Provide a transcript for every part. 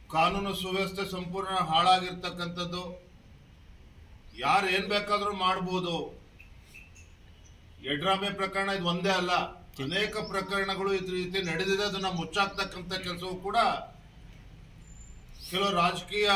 ಕಾನೂನು ಸುವ್ಯವಸ್ಥೆ ಸಂಪೂರ್ಣ ಹಾಳಾಗಿರ್ತಕ್ಕಂಥದ್ದು ಯಾರು ಏನ್ ಬೇಕಾದ್ರೂ ಮಾಡ್ಬೋದು ಯಡ್ರಾಮೆ ಪ್ರಕರಣ ಇದು ಒಂದೇ ಅಲ್ಲ ಅನೇಕ ಪ್ರಕರಣಗಳು ಇದ್ರ ರೀತಿ ನಡೆದಿದೆ ಅದನ್ನ ಮುಚ್ಚಾಕ್ತಕ್ಕಂಥ ಕೆಲಸವೂ ಕೂಡ ಕೆಲವು ರಾಜಕೀಯ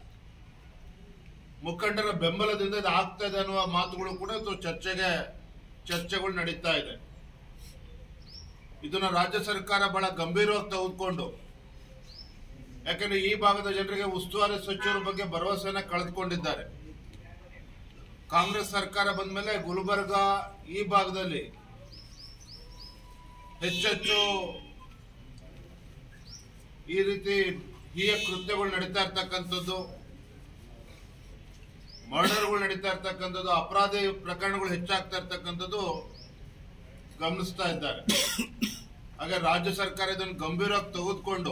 ಮುಖಂಡರ ಬೆಂಬಲದಿಂದ ಇದು ಆಗ್ತಾ ಇದೆ ಅನ್ನುವ ಮಾತುಗಳು ಕೂಡ ಇವತ್ತು ಚರ್ಚೆಗೆ ಚರ್ಚೆಗಳು ನಡೀತಾ ಇದೆ ಇದನ್ನ ರಾಜ್ಯ ಸರ್ಕಾರ ಬಹಳ ಗಂಭೀರವಾಗಿ ತೆಗೆದುಕೊಂಡು ಯಾಕಂದ್ರೆ ಈ ಭಾಗದ ಜನರಿಗೆ ಉಸ್ತುವಾರಿ ಸಚಿವರ ಬಗ್ಗೆ ಭರವಸೆನ ಕಳೆದುಕೊಂಡಿದ್ದಾರೆ ಕಾಂಗ್ರೆಸ್ ಸರ್ಕಾರ ಬಂದ ಮೇಲೆ ಗುಲ್ಬರ್ಗ ಈ ಭಾಗದಲ್ಲಿ ಹೆಚ್ಚೆಚ್ಚು ಈ ರೀತಿ ಹೀಯ ಕೃತ್ಯಗಳು ನಡೀತಾ ಇರ್ತಕ್ಕಂಥದ್ದು ಮರ್ಡರ್ಗಳು ನಡೀತಾ ಇರ್ತಕ್ಕಂಥದ್ದು ಅಪರಾಧಿ ಪ್ರಕರಣಗಳು ಹೆಚ್ಚಾಗ್ತಾ ಇರ್ತಕ್ಕಂಥದ್ದು ಗಮನಿಸ್ತಾ ಇದ್ದಾರೆ ಹಾಗೆ ರಾಜ್ಯ ಸರ್ಕಾರ ಇದನ್ನು ಗಂಭೀರವಾಗಿ ತೆಗೆದುಕೊಂಡು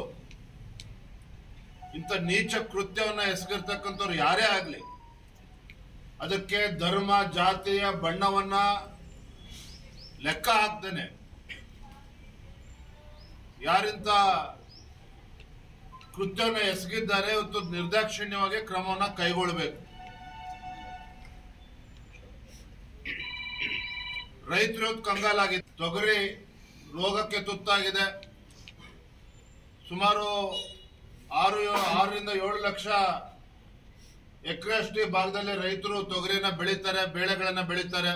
ಇಂಥ ನೀಚ ಕೃತ್ಯವನ್ನ ಎಸಗಿರ್ತಕ್ಕಂಥವ್ರು ಯಾರೇ ಆಗ್ಲಿ ಅದಕ್ಕೆ ಧರ್ಮ ಜಾತಿಯ ಬಣ್ಣವನ್ನ ಲೆಕ್ಕ ಹಾಕ್ದೇನೆ ಯಾರಿಂತ ಕೃತ್ಯವನ್ನ ಎಸಗಿದ್ದಾರೆ ಇವತ್ತು ನಿರ್ದಾಕ್ಷಿಣ್ಯವಾಗಿ ಕ್ರಮವನ್ನ ಕೈಗೊಳ್ಳಬೇಕು ರೈತರು ಇವತ್ತು ಕಂಗಾಲಾಗಿದೆ ತೊಗರಿ ರೋಗಕ್ಕೆ ತುತ್ತಾಗಿದೆ ಸುಮಾರು ಆರು ಆರರಿಂದ ಏಳು ಲಕ್ಷ ಎಕರೆಷ್ಟು ಈ ಭಾಗದಲ್ಲಿ ರೈತರು ತೊಗರಿನ ಬೆಳೀತಾರೆ ಬೇಳೆಗಳನ್ನ ಬೆಳೀತಾರೆ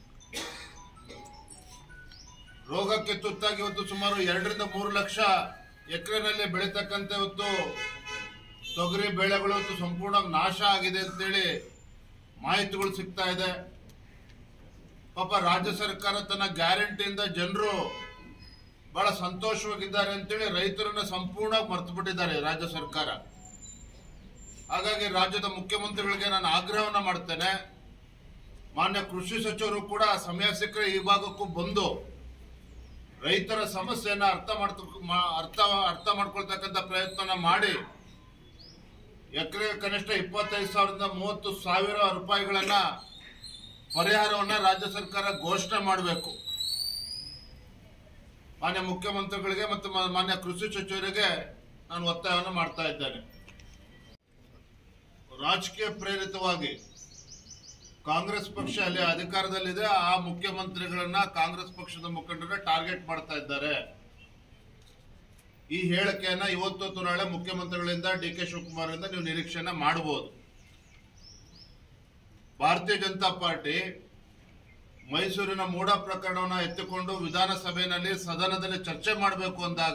ರೋಗಕ್ಕೆ ತುತ್ತಾಗಿ ಇವತ್ತು ಸುಮಾರು ಎರಡರಿಂದ ಮೂರು ಲಕ್ಷ ಎಕರೆನಲ್ಲಿ ಬೆಳೀತಕ್ಕಂಥ ಇವತ್ತು ತೊಗರಿ ಬೆಳೆಗಳು ಇವತ್ತು ಸಂಪೂರ್ಣ ನಾಶ ಆಗಿದೆ ಅಂತೇಳಿ ಮಾಹಿತಿಗಳು ಸಿಗ್ತಾ ಇದೆ ಪಾಪ ರಾಜ್ಯ ಸರ್ಕಾರ ತನ್ನ ಗ್ಯಾರಂಟಿಯಿಂದ ಜನರು ಬಹಳ ಸಂತೋಷವಾಗಿದ್ದಾರೆ ಅಂತೇಳಿ ರೈತರನ್ನ ಸಂಪೂರ್ಣ ಮರ್ತು ಬಿಟ್ಟಿದ್ದಾರೆ ರಾಜ್ಯ ಸರ್ಕಾರ ಹಾಗಾಗಿ ರಾಜ್ಯದ ಮುಖ್ಯಮಂತ್ರಿಗಳಿಗೆ ನಾನು ಆಗ್ರಹವನ್ನ ಮಾಡ್ತೇನೆ ಮಾನ್ಯ ಕೃಷಿ ಸಚಿವರು ಕೂಡ ಸಮಯ ಸಿಕ್ಕರೆ ಈ ಭಾಗಕ್ಕೂ ಬಂದು ರೈತರ ಸಮಸ್ಯೆಯನ್ನ ಅರ್ಥ ಮಾಡ್ತ ಮಾ- ಅರ್ಥ ಅರ್ಥ ಮಾಡ್ಕೊಳ್ತಕ್ಕಂಥ ಪ್ರಯತ್ನನ ಮಾಡಿ ಎಕರೆ ಕನಿಷ್ಠ ಇಪ್ಪತ್ತೈದು ಸಾವಿರದಿಂದ ಮೂವತ್ತು ಸಾವಿರ ರೂಪಾಯಿಗಳನ್ನ ಪರಿಹಾರವನ್ನ ರಾಜ್ಯ ಸರ್ಕಾರ ಘೋಷಣೆ ಮಾಡಬೇಕು ಮಾನ್ಯ ಮುಖ್ಯಮಂತ್ರಿಗಳಿಗೆ ಮತ್ತು ಮ- ಮಾನ್ಯ ಕೃಷಿ ಸಚಿವರಿಗೆ ನಾನು ಒತ್ತಾಯವನ್ನು ಮಾಡ್ತಾ ಇದ್ದೇನೆ ರಾಜಕೀಯ ಪ್ರೇರಿತವಾಗಿ ಕಾಂಗ್ರೆಸ್ ಪಕ್ಷ ಅಲ್ಲಿ ಅಧಿಕಾರದಲ್ಲಿದೆ ಆ ಮುಖ್ಯಮಂತ್ರಿಗಳನ್ನ ಕಾಂಗ್ರೆಸ್ ಪಕ್ಷದ ಮುಖಂಡರ ಟಾರ್ಗೆಟ್ ಮಾಡ್ತಾ ಇದ್ದಾರೆ ಈ ಹೇಳಿಕೆಯನ್ನ ಇವತ್ತು ನಾಳೆ ಮುಖ್ಯಮಂತ್ರಿಗಳಿಂದ ಡಿ ಕೆ ಶಿವಕುಮಾರ್ ಇಂದ ನೀವು ನಿರೀಕ್ಷೆಯನ್ನ ಮಾಡಬಹುದು ಭಾರತೀಯ ಜನತಾ ಪಾರ್ಟಿ ಮೈಸೂರಿನ ಮೂಡ ಪ್ರಕರಣವನ್ನ ಎತ್ತಿಕೊಂಡು ವಿಧಾನಸಭೆಯಲ್ಲಿ ಸದನದಲ್ಲಿ ಚರ್ಚೆ ಮಾಡಬೇಕು ಅಂದಾಗ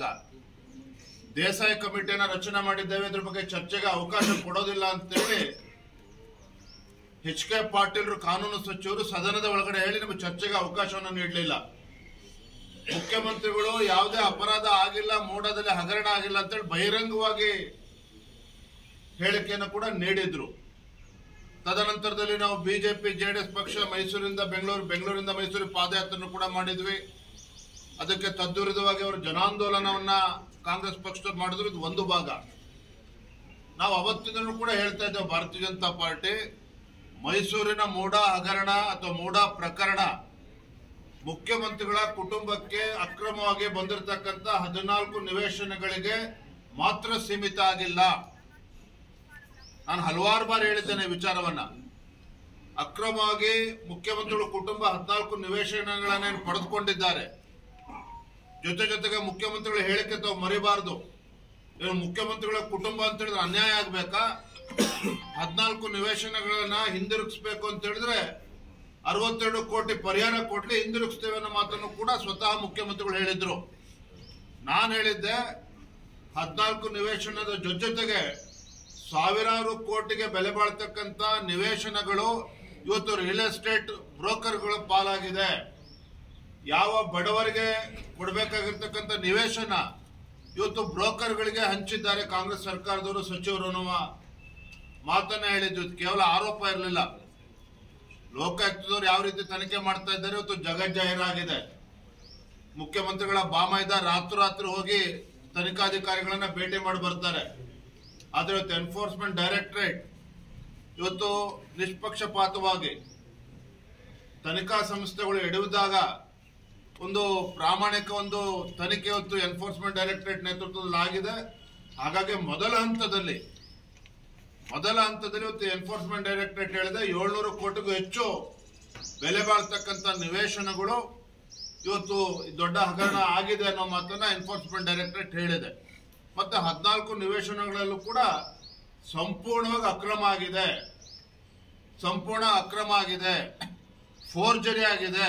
ದೇಸಾಯಿ ಕಮಿಟಿಯನ್ನ ರಚನೆ ಮಾಡಿದ್ದೇವೆ ಇದ್ರ ಬಗ್ಗೆ ಚರ್ಚೆಗೆ ಅವಕಾಶ ಕೊಡೋದಿಲ್ಲ ಅಂತೇಳಿ ಎಚ್ ಕೆ ಪಾಟೀಲ್ರು ಕಾನೂನು ಸಚಿವರು ಸದನದ ಒಳಗಡೆ ಹೇಳಿ ನಮಗೆ ಚರ್ಚೆಗೆ ಅವಕಾಶವನ್ನು ನೀಡಲಿಲ್ಲ ಮುಖ್ಯಮಂತ್ರಿಗಳು ಯಾವುದೇ ಅಪರಾಧ ಆಗಿಲ್ಲ ಮೂಡದಲ್ಲಿ ಹಗರಣ ಆಗಿಲ್ಲ ಅಂತೇಳಿ ಬಹಿರಂಗವಾಗಿ ಹೇಳಿಕೆಯನ್ನು ಕೂಡ ನೀಡಿದ್ರು ತದನಂತರದಲ್ಲಿ ನಾವು ಬಿಜೆಪಿ ಜೆಡಿಎಸ್ ಪಕ್ಷ ಮೈಸೂರಿಂದ ಬೆಂಗಳೂರು ಬೆಂಗಳೂರಿಂದ ಮೈಸೂರು ಪಾದಯಾತ್ರೆಯನ್ನು ಕೂಡ ಮಾಡಿದ್ವಿ ಅದಕ್ಕೆ ತದ್ವಿರುದ್ಧವಾಗಿ ಅವರು ಜನಾಂದೋಲನವನ್ನ ಕಾಂಗ್ರೆಸ್ ಪಕ್ಷದವ್ರು ಮಾಡಿದ್ರು ಇದು ಒಂದು ಭಾಗ ನಾವು ಅವತ್ತಿಂದಲೂ ಕೂಡ ಹೇಳ್ತಾ ಇದ್ದೇವೆ ಭಾರತೀಯ ಜನತಾ ಪಾರ್ಟಿ ಮೈಸೂರಿನ ಮೂಡ ಹಗರಣ ಅಥವಾ ಮೂಡ ಪ್ರಕರಣ ಮುಖ್ಯಮಂತ್ರಿಗಳ ಕುಟುಂಬಕ್ಕೆ ಅಕ್ರಮವಾಗಿ ಬಂದಿರತಕ್ಕಂತ ಹದಿನಾಲ್ಕು ನಿವೇಶನಗಳಿಗೆ ಮಾತ್ರ ಸೀಮಿತ ಆಗಿಲ್ಲ ನಾನು ಹಲವಾರು ಬಾರಿ ಹೇಳಿದ್ದೇನೆ ಈ ವಿಚಾರವನ್ನ ಅಕ್ರಮವಾಗಿ ಮುಖ್ಯಮಂತ್ರಿಗಳ ಕುಟುಂಬ ಹದಿನಾಲ್ಕು ನಿವೇಶನಗಳನ್ನ ಪಡೆದುಕೊಂಡಿದ್ದಾರೆ ಜೊತೆ ಜೊತೆಗೆ ಮುಖ್ಯಮಂತ್ರಿಗಳ ಹೇಳಿಕೆ ತಾವು ಮರಿಬಾರದು ಇವರು ಮುಖ್ಯಮಂತ್ರಿಗಳ ಕುಟುಂಬ ಅಂತ ಹೇಳಿದ್ರೆ ಅನ್ಯಾಯ ಆಗ್ಬೇಕಾ ಹದಿನಾಲ್ಕು ನಿವೇಶನಗಳನ್ನ ಹಿಂದಿರುಗಿಸ್ಬೇಕು ಅಂತ ಹೇಳಿದ್ರೆ ಅರವತ್ತೆರಡು ಕೋಟಿ ಪರಿಹಾರ ಕೊಡ್ಲಿ ಹಿಂದಿರುಗಿಸ್ತೇವೆ ಅನ್ನೋ ಮಾತನ್ನು ಕೂಡ ಸ್ವತಃ ಮುಖ್ಯಮಂತ್ರಿಗಳು ಹೇಳಿದ್ರು ನಾನು ಹೇಳಿದ್ದೆ ಹದಿನಾಲ್ಕು ನಿವೇಶನದ ಜೊತೆ ಜೊತೆಗೆ ಸಾವಿರಾರು ಕೋಟಿಗೆ ಬೆಲೆ ಬಾಳ್ತಕ್ಕಂತ ನಿವೇಶನಗಳು ಇವತ್ತು ರಿಯಲ್ ಎಸ್ಟೇಟ್ ಬ್ರೋಕರ್ಗಳ ಪಾಲಾಗಿದೆ ಯಾವ ಬಡವರಿಗೆ ಕೊಡಬೇಕಾಗಿರ್ತಕ್ಕಂಥ ನಿವೇಶನ ಇವತ್ತು ಬ್ರೋಕರ್ಗಳಿಗೆ ಹಂಚಿದ್ದಾರೆ ಕಾಂಗ್ರೆಸ್ ಸರ್ಕಾರದವರು ಸಚಿವರು ಅನ್ನುವ ಮಾತನ್ನ ಹೇಳಿದ್ದು ಇದು ಕೇವಲ ಆರೋಪ ಇರಲಿಲ್ಲ ಲೋಕಾಯುಕ್ತದವ್ರು ಯಾವ ರೀತಿ ತನಿಖೆ ಮಾಡ್ತಾ ಇದ್ದಾರೆ ಇವತ್ತು ಜಗಜ್ಜಾಹೀರಾಗಿದೆ ಮುಖ್ಯಮಂತ್ರಿಗಳ ಬಾಮೈದ ರಾತ್ರೋರಾತ್ರಿ ಹೋಗಿ ತನಿಖಾಧಿಕಾರಿಗಳನ್ನ ಭೇಟಿ ಮಾಡಿ ಬರ್ತಾರೆ ಆದ್ರೆ ಇವತ್ತು ಎನ್ಫೋರ್ಸ್ಮೆಂಟ್ ಡೈರೆಕ್ಟರೇಟ್ ಇವತ್ತು ನಿಷ್ಪಕ್ಷಪಾತವಾಗಿ ತನಿಖಾ ಸಂಸ್ಥೆಗಳು ಎಡುವಿದಾಗ ಒಂದು ಪ್ರಾಮಾಣಿಕ ಒಂದು ತನಿಖೆ ಇವತ್ತು ಎನ್ಫೋರ್ಸ್ಮೆಂಟ್ ಡೈರೆಕ್ಟರೇಟ್ ನೇತೃತ್ವದಲ್ಲಿ ಆಗಿದೆ ಹಾಗಾಗಿ ಮೊದಲ ಹಂತದಲ್ಲಿ ಮೊದಲ ಹಂತದಲ್ಲಿ ಇವತ್ತು ಎನ್ಫೋರ್ಸ್ಮೆಂಟ್ ಡೈರೆಕ್ಟರೇಟ್ ಹೇಳಿದೆ ಏಳ್ನೂರು ಕೋಟಿಗೂ ಹೆಚ್ಚು ಬೆಲೆ ಬಾಳ್ತಕ್ಕಂಥ ನಿವೇಶನಗಳು ಇವತ್ತು ದೊಡ್ಡ ಹಗರಣ ಆಗಿದೆ ಅನ್ನೋ ಮಾತನ್ನ ಎನ್ಫೋರ್ಸ್ಮೆಂಟ್ ಡೈರೆಕ್ಟರೇಟ್ ಹೇಳಿದೆ ಮತ್ತೆ ಹದಿನಾಲ್ಕು ನಿವೇಶನಗಳಲ್ಲೂ ಕೂಡ ಸಂಪೂರ್ಣವಾಗಿ ಅಕ್ರಮ ಆಗಿದೆ ಸಂಪೂರ್ಣ ಅಕ್ರಮ ಆಗಿದೆ ಫೋರ್ಜರಿ ಆಗಿದೆ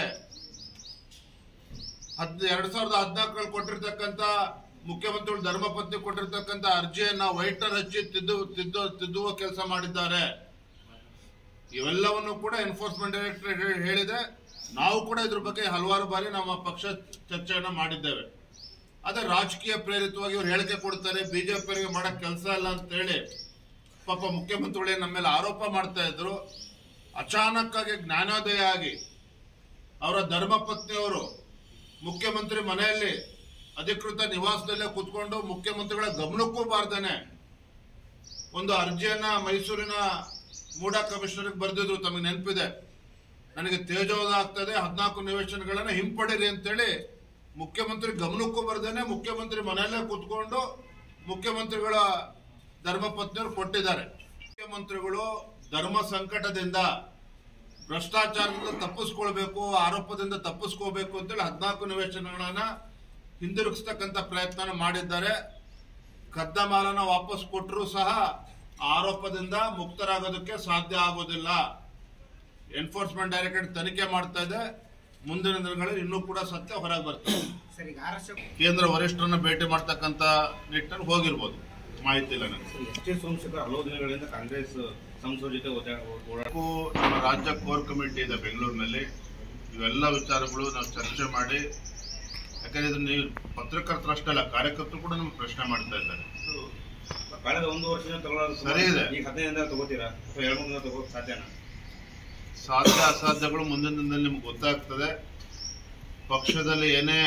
ಹದ್ ಎರಡ್ ಸಾವಿರದ ಹದಿನಾಲ್ಕರಲ್ಲಿ ಕೊಟ್ಟಿರ್ತಕ್ಕಂಥ ಮುಖ್ಯಮಂತ್ರಿಗಳು ಧರ್ಮಪತ್ನಿ ಕೊಟ್ಟಿರ್ತಕ್ಕಂಥ ಅರ್ಜಿಯನ್ನ ವೈಟರ್ ಹಚ್ಚಿ ತಿದ್ದು ತಿದ್ದು ತಿದ್ದುವ ಕೆಲಸ ಮಾಡಿದ್ದಾರೆ ಇವೆಲ್ಲವನ್ನು ಕೂಡ ಎನ್ಫೋರ್ಸ್ಮೆಂಟ್ ಡೈರೆಕ್ಟರೇಟ್ ಹೇಳಿದೆ ನಾವು ಕೂಡ ಇದ್ರ ಬಗ್ಗೆ ಹಲವಾರು ಬಾರಿ ನಮ್ಮ ಪಕ್ಷ ಚರ್ಚೆಯನ್ನ ಮಾಡಿದ್ದೇವೆ ಅದೇ ರಾಜಕೀಯ ಪ್ರೇರಿತವಾಗಿ ಇವ್ರು ಹೇಳಿಕೆ ಕೊಡ್ತಾರೆ ಬಿಜೆಪಿಯವರಿಗೆ ಮಾಡಕ್ ಕೆಲಸ ಇಲ್ಲ ಅಂತ ಹೇಳಿ ಪಾಪ ಮುಖ್ಯಮಂತ್ರಿಗಳೇ ನಮ್ಮ ಮೇಲೆ ಆರೋಪ ಮಾಡ್ತಾ ಇದ್ರು ಅಚಾನಕ್ ಆಗಿ ಜ್ಞಾನೋದಯ ಆಗಿ ಅವರ ಧರ್ಮಪತ್ನಿಯವರು ಮುಖ್ಯಮಂತ್ರಿ ಮನೆಯಲ್ಲಿ ಅಧಿಕೃತ ನಿವಾಸದಲ್ಲೇ ಕೂತ್ಕೊಂಡು ಮುಖ್ಯಮಂತ್ರಿಗಳ ಗಮನಕ್ಕೂ ಬಾರ್ದೇನೆ ಒಂದು ಅರ್ಜಿಯನ್ನ ಮೈಸೂರಿನ ಮೂಡಾ ಕಮಿಷನರ್ಗೆ ಬರೆದಿದ್ರು ತಮಗೆ ನೆನಪಿದೆ ನನಗೆ ತೇಜೋದ ಆಗ್ತದೆ ಹದಿನಾಲ್ಕು ನಿವೇಶನಗಳನ್ನ ಹಿಂಪಡೀರಿ ಅಂತೇಳಿ ಮುಖ್ಯಮಂತ್ರಿ ಗಮನಕ್ಕೂ ಬರ್ದೇನೆ ಮುಖ್ಯಮಂತ್ರಿ ಮನೆಯಲ್ಲೇ ಕೂತ್ಕೊಂಡು ಮುಖ್ಯಮಂತ್ರಿಗಳ ಧರ್ಮಪತ್ನಿಯವರು ಕೊಟ್ಟಿದ್ದಾರೆ ಮುಖ್ಯಮಂತ್ರಿಗಳು ಧರ್ಮ ಸಂಕಟದಿಂದ ಭ್ರಷ್ಟಾಚಾರದಿಂದ ತಪ್ಪಿಸ್ಕೊಳ್ಬೇಕು ಆರೋಪದಿಂದ ತಪ್ಪಿಸ್ಕೋಬೇಕು ಅಂತೇಳಿ ಹದಿನಾಲ್ಕು ನಿವೇಶನಗಳನ್ನ ಹಿಂದಿರುಗಿಸ್ತಕ್ಕಂಥ ಪ್ರಯತ್ನ ಮಾಡಿದ್ದಾರೆ ಕದ್ದ ಮಾಲನ ವಾಪಸ್ ಕೊಟ್ಟರು ಸಹ ಆ ಆರೋಪದಿಂದ ಮುಕ್ತರಾಗೋದಕ್ಕೆ ಸಾಧ್ಯ ಆಗೋದಿಲ್ಲ ಎನ್ಫೋರ್ಸ್ಮೆಂಟ್ ಡೈರೆಕ್ಟರೇಟ್ ತನಿಖೆ ಮಾಡ್ತಾ ಇದೆ ಮುಂದಿನ ದಿನಗಳಲ್ಲಿ ಇನ್ನೂ ಕೂಡ ಸತ್ಯ ಹೊರಗೆ ಬರ್ತದೆ ಸರ್ ಈಗ ಆರ್ ಎಸ್ ಕೇಂದ್ರ ವರಿಷ್ಠರನ್ನ ಭೇಟಿ ಮಾಡ್ತಕ್ಕಂಥ ನಿಟ್ಟಿನಲ್ಲಿ ಹೋಗಿರ್ಬೋದು ಮಾಹಿತಿ ಇಲ್ಲ ನನಗೆ ಎಸ್ ಟಿ ಸೋಮಶೇಖರ್ ಹಲವು ದಿನಗಳಿಂದ ಕಾಂಗ್ರೆಸ್ ಸಂಸದ ಜೊತೆ ಓಡಾ- ಓಡಾಡ ನಾಲ್ಕು ನಮ್ಮ ರಾಜ್ಯ ಕೋರ್ ಕಮಿಟಿ ಇದೆ ಬೆಂಗಳೂರಿನಲ್ಲಿ ಇವೆಲ್ಲ ವಿಚಾರಗಳು ನಾವು ಚರ್ಚೆ ಮಾಡಿ ಯಾಕಂದ್ರೆ ಇದು ನೀವು ಪತ್ರಕರ್ತರಷ್ಟೇ ಅಲ್ಲ ಕಾರ್ಯಕರ್ತರು ಕೂಡ ನಮ್ಗೆ ಪ್ರಶ್ನೆ ಮಾಡ್ತಾ ಇದ್ದಾರೆ ಕಳೆದ ಒಂದು ವರ್ಷದಿಂದ ತಗೊಳ್ಳೋದು ಸರಿ ಇದೆ. ಈಗ ಹದಿನೈದು ದಿನ ತಗೋತೀರಾ ಅಥವಾ ಎರಡು ಮೂರು ದಿನ ತಗೋಕ್ ಸಾಧ್ಯನಾ ಸಾಧ್ಯ ಅಸಾಧ್ಯಗಳು ಮುಂದಿನ ದಿನದಲ್ಲಿ ನಿಮ್ಗೆ ಗೊತ್ತಾಗ್ತದೆ ಪಕ್ಷದಲ್ಲಿ ಏನೇ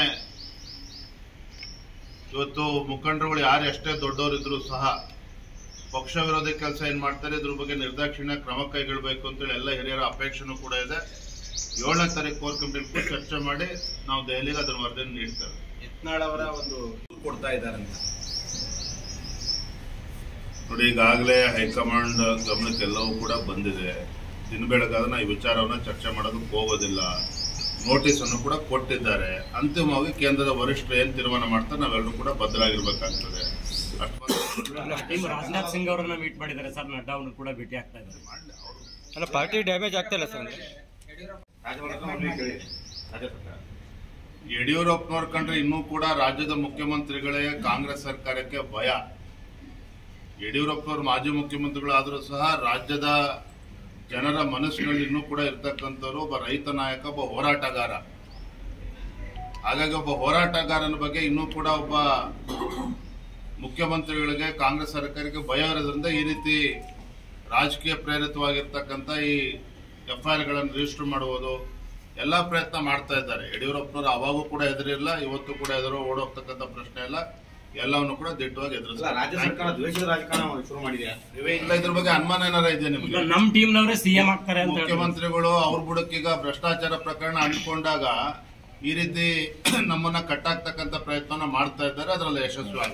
ಇವತ್ತು ಮುಖಂಡರುಗಳು ಯಾರು ಎಷ್ಟೇ ದೊಡ್ಡವರಿದ್ರು ಸಹ ಪಕ್ಷ ವಿರೋಧಿ ಕೆಲಸ ಏನ್ ಮಾಡ್ತಾರೆ ಇದ್ರ ಬಗ್ಗೆ ನಿರ್ದಾಕ್ಷಿಣ್ಯ ಕ್ರಮ ಕೈಗೊಳ್ಳಬೇಕು ಅಂತೇಳಿ ಎಲ್ಲ ಹಿರಿಯರ ಅಪೇಕ್ಷೆನೂ ಕೂಡ ಇದೆ ಏಳನೇ ತಾರೀಕು ಕೋರ್ ಕಮಿಟಿ ಚರ್ಚೆ ಮಾಡಿ ನಾವು ದೆಹಲಿಗೆ ಅದನ್ನ ವರದಿಯನ್ನು ನೀಡ್ತೇವೆ ಯತ್ನಾಳ್ ಅವರ ಒಂದು ಕೊಡ್ತಾ ಇದ್ದಾರೆ ನೋಡಿ ಈಗಾಗಲೇ ಹೈಕಮಾಂಡ್ ಗಮನಕ್ಕೆ ಎಲ್ಲವೂ ಕೂಡ ಬಂದಿದೆ ದಿನ ಬೆಳಗಾದ ಈ ವಿಚಾರವನ್ನ ಚರ್ಚೆ ಮಾಡೋದಕ್ಕೆ ಹೋಗೋದಿಲ್ಲ ನೋಟಿಸ್ ಅನ್ನು ಕೂಡ ಕೊಟ್ಟಿದ್ದಾರೆ ಅಂತಿಮವಾಗಿ ಕೇಂದ್ರದ ವರಿಷ್ಠರು ಏನ್ ತೀರ್ಮಾನ ಮಾಡ್ತಾರೆ ನಾವೆಲ್ಲರೂ ಕೂಡ ಬದ್ಧರಾಗಿರ್ಬೇಕಾಗ್ತದೆ ಅಷ್ಟು ಟೀಮ್ ರಾಜನಾಥ್ ಸಿಂಗ್ ಅವರನ್ನ ಮೀಟ್ ಮಾಡಿದ್ದಾರೆ ಸರ್ ನಡ್ಡಾ ಅವ್ರನ್ನ ಕೂಡ ಭೇಟಿ ಆಗ್ತಾ ಇದ್ದಾರೆ ಅಲ್ಲ ಪಾರ್ಟಿ ಡ್ಯಾಮೇಜ್ ಆಗ್ತಾ ಇಲ್ಲ ಸರ್ ರಾಜ್ಯಪಾಲರ ಮನವಿ ಕೇಳಿ ರಾಜ್ಯ ಸರ್ಕಾರ ಯಡಿಯೂರಪ್ಪನವ್ರ ಕಂಡ್ರೆ ಇನ್ನೂ ಕೂಡ ರಾಜ್ಯದ ಮುಖ್ಯಮಂತ್ರಿಗಳೇ ಕಾಂಗ್ರೆಸ್ ಸರ್ಕಾರಕ್ಕೆ ಭಯ ಯಡಿಯೂರಪ್ಪನವರು ಮಾಜಿ ಮುಖ್ಯಮಂತ್ರಿಗಳಾದರೂ ಸಹ ರಾಜ್ಯದ ಜನರ ಮನಸ್ಸಿನಲ್ಲಿ ಇನ್ನೂ ಕೂಡ ಇರ್ತಕ್ಕಂಥವ್ರು ಒಬ್ಬ ರೈತ ನಾಯಕ ಒಬ್ಬ ಹೋರಾಟಗಾರ ಹಾಗಾಗಿ ಒಬ್ಬ ಹೋರಾಟಗಾರನ ಬಗ್ಗೆ ಇನ್ನೂ ಕೂಡ ಒಬ್ಬ ಮುಖ್ಯಮಂತ್ರಿಗಳಿಗೆ ಕಾಂಗ್ರೆಸ್ ಸರ್ಕಾರಕ್ಕೆ ಭಯ ಇರೋದ್ರಿಂದ ಈ ರೀತಿ ರಾಜಕೀಯ ಪ್ರೇರಿತವಾಗಿರ್ತಕ್ಕಂಥ ಈ ಎಫ್ಐಆರ್ ಗಳನ್ನು ರಿಜಿಸ್ಟರ್ ಮಾಡುವುದು ಎಲ್ಲಾ ಪ್ರಯತ್ನ ಮಾಡ್ತಾ ಇದ್ದಾರೆ ಯಡಿಯೂರಪ್ಪನವರು ಅವಾಗೂ ಕೂಡ ಎದುರಿಲ್ಲ ಇವತ್ತು ಕೂಡ ಎದುರು ಓಡೋಗ್ತಕ್ಕಂಥ ಪ್ರಶ್ನೆ ಇಲ್ಲ ಎಲ್ಲವನ್ನು ಕೂಡ ದಿಟ್ಟವಾಗಿ ಅಲ್ಲ ರಾಜ್ಯ ಸರ್ಕಾರ ಎದುರಿಸ್ತಾರೆ ದ್ವೇಷದ ರಾಜಕಾರಣ ಶುರು ಮಾಡಿದೆಯಾ ನೀವೇ ಇಲ್ಲ ಇದ್ರ ಬಗ್ಗೆ ಅನುಮಾನ ಏನಾರ ಇದೆ ಈಗ ನಿಮ್ಗೆ ನಮ್ ಟೀಮ್ ನವರೇ ಸಿಎಂ ಆಗ್ತಾರೆ ಅಂತ ಹೇಳ್ತಾರೆ. ಮುಖ್ಯಮಂತ್ರಿಗಳು ಅವ್ರ ಬುಡಕ್ಕೀಗ ಭ್ರಷ್ಟಾಚಾರ ಪ್ರಕರಣ ಅಂಟ್ಕೊಂಡಾಗ ಈ ರೀತಿ ನಮ್ಮನ್ನ ಕಟ್ಟಾಕ್ತಕ್ಕಂಥ ಪ್ರಯತ್ನ ಮಾಡ್ತಾ ಇದ್ದಾರೆ ಅದರಲ್ಲಿ ಯಶಸ್ವಿ